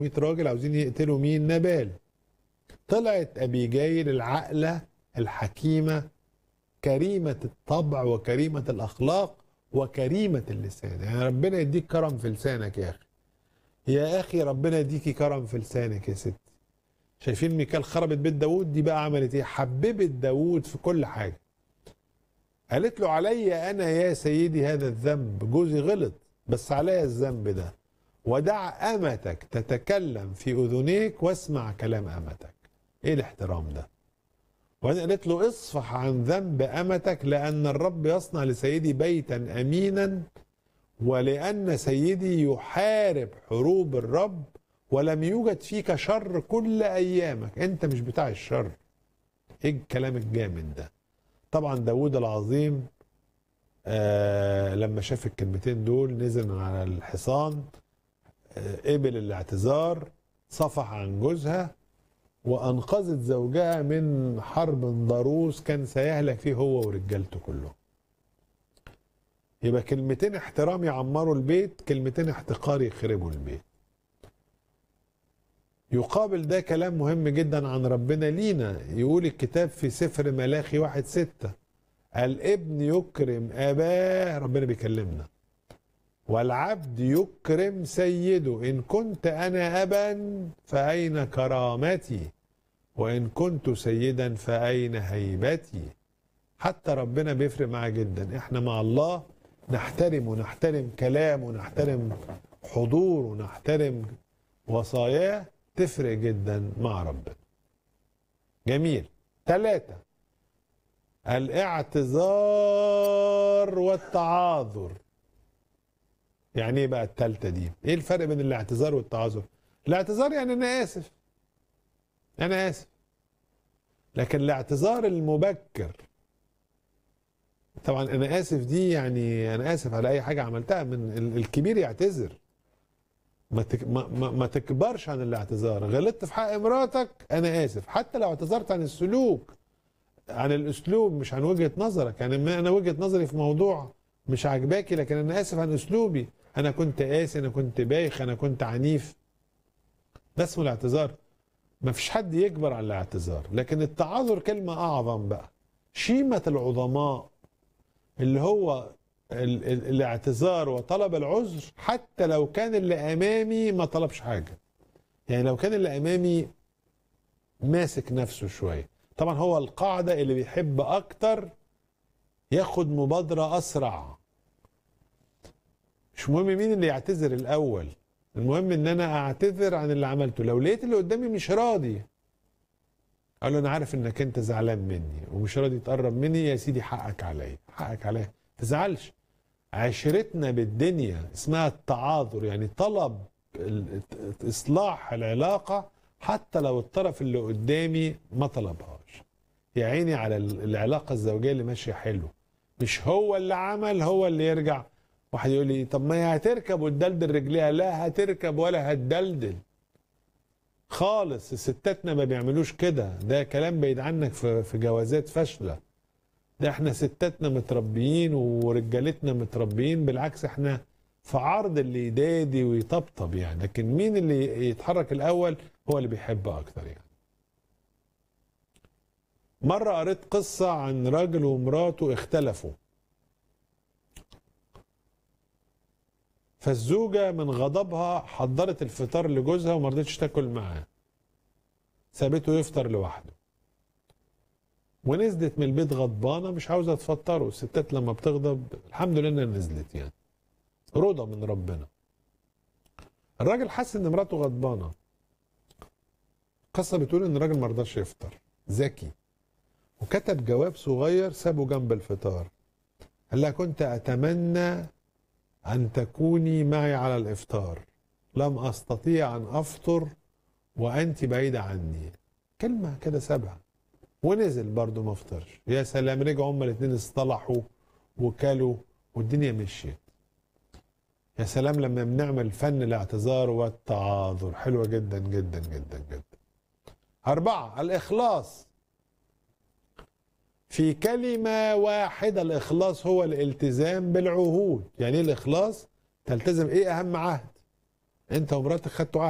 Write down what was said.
100 راجل عاوزين يقتلوا مين نبال طلعت أبيجايل العاقلة الحكيمة كريمة الطبع وكريمة الأخلاق وكريمة اللسان يعني ربنا يديك كرم في لسانك يا أخي يا أخي ربنا يديكي كرم في لسانك يا ستي شايفين ميكال خربت بيت داوود دي بقى عملت ايه حببت داوود في كل حاجة قالت له علي أنا يا سيدي هذا الذنب جوزي غلط بس عليا الذنب ده ودع أمتك تتكلم في أذنيك واسمع كلام أمتك إيه الاحترام ده وبعدين قالت له اصفح عن ذنب أمتك لأن الرب يصنع لسيدي بيتا أمينا ولأن سيدي يحارب حروب الرب ولم يوجد فيك شر كل أيامك أنت مش بتاع الشر إيه الكلام الجامد ده طبعا داود العظيم آه لما شاف الكلمتين دول نزل من على الحصان آه قبل الاعتذار صفح عن جوزها وانقذت زوجها من حرب ضروس كان سيهلك فيه هو ورجالته كلهم يبقى كلمتين احترام يعمروا البيت كلمتين احتقار يخربوا البيت يقابل ده كلام مهم جدا عن ربنا لينا يقول الكتاب في سفر ملاخي واحد ستة الابن يكرم أباه ربنا بيكلمنا والعبد يكرم سيده إن كنت أنا أبا فأين كرامتي وإن كنت سيدا فأين هيبتي حتى ربنا بيفرق معاه جدا احنا مع الله نحترم ونحترم كلامه ونحترم حضوره ونحترم وصاياه تفرق جدا مع ربنا جميل ثلاثة الاعتذار والتعاذر يعني ايه بقى التالتة دي ايه الفرق بين الاعتذار والتعاذر الاعتذار يعني انا اسف انا اسف لكن الاعتذار المبكر طبعا انا اسف دي يعني انا اسف على اي حاجه عملتها من الكبير يعتذر ما, تك... ما, ما, ما تكبرش عن الاعتذار غلطت في حق مراتك انا اسف حتى لو اعتذرت عن السلوك عن الاسلوب مش عن وجهه نظرك يعني ما انا وجهه نظري في موضوع مش عاجباكي لكن انا اسف عن اسلوبي انا كنت قاسي انا كنت بايخ انا كنت عنيف ده اسمه الاعتذار ما فيش حد يكبر على الاعتذار لكن التعاذر كلمه اعظم بقى شيمه العظماء اللي هو ال ال الاعتذار وطلب العذر حتى لو كان اللي امامي ما طلبش حاجه يعني لو كان اللي امامي ماسك نفسه شويه طبعا هو القاعده اللي بيحب اكتر ياخد مبادره اسرع مش مهم مين اللي يعتذر الاول المهم ان انا اعتذر عن اللي عملته لو لقيت اللي قدامي مش راضي اقول له انا عارف انك انت زعلان مني ومش راضي تقرب مني يا سيدي حقك عليا حقك عليا تزعلش عشرتنا بالدنيا اسمها التعاذر يعني طلب اصلاح العلاقه حتى لو الطرف اللي قدامي ما طلبهاش يا عيني على العلاقه الزوجيه اللي ماشيه حلو مش هو اللي عمل هو اللي يرجع واحد يقول لي طب ما هي هتركب وتدلدل رجليها لا هتركب ولا هتدلدل خالص ستاتنا ما بيعملوش كده ده كلام بعيد عنك في في جوازات فاشله ده احنا ستاتنا متربيين ورجالتنا متربيين بالعكس احنا في عرض اللي يدادي ويطبطب يعني لكن مين اللي يتحرك الاول هو اللي بيحب اكتر يعني مرة قريت قصة عن راجل ومراته اختلفوا فالزوجة من غضبها حضرت الفطار لجوزها وما رضتش تاكل معاه سابته يفطر لوحده ونزلت من البيت غضبانه مش عاوزه تفطره الستات لما بتغضب الحمد لله انها نزلت يعني رضا من ربنا الراجل حس ان مراته غضبانه القصه بتقول ان الراجل ما رضاش يفطر ذكي وكتب جواب صغير سابه جنب الفطار قال لها كنت اتمنى ان تكوني معي على الافطار لم استطيع ان افطر وانت بعيده عني كلمه كده سابها ونزل برضه ما فطرش يا سلام رجعوا هما الاثنين اصطلحوا وكلوا والدنيا مشيت يا سلام لما بنعمل فن الاعتذار والتعاذر حلوه جدا جدا جدا جدا أربعة الإخلاص في كلمة واحدة الإخلاص هو الالتزام بالعهود يعني إيه الإخلاص تلتزم إيه أهم عهد أنت ومراتك خدتوا عهد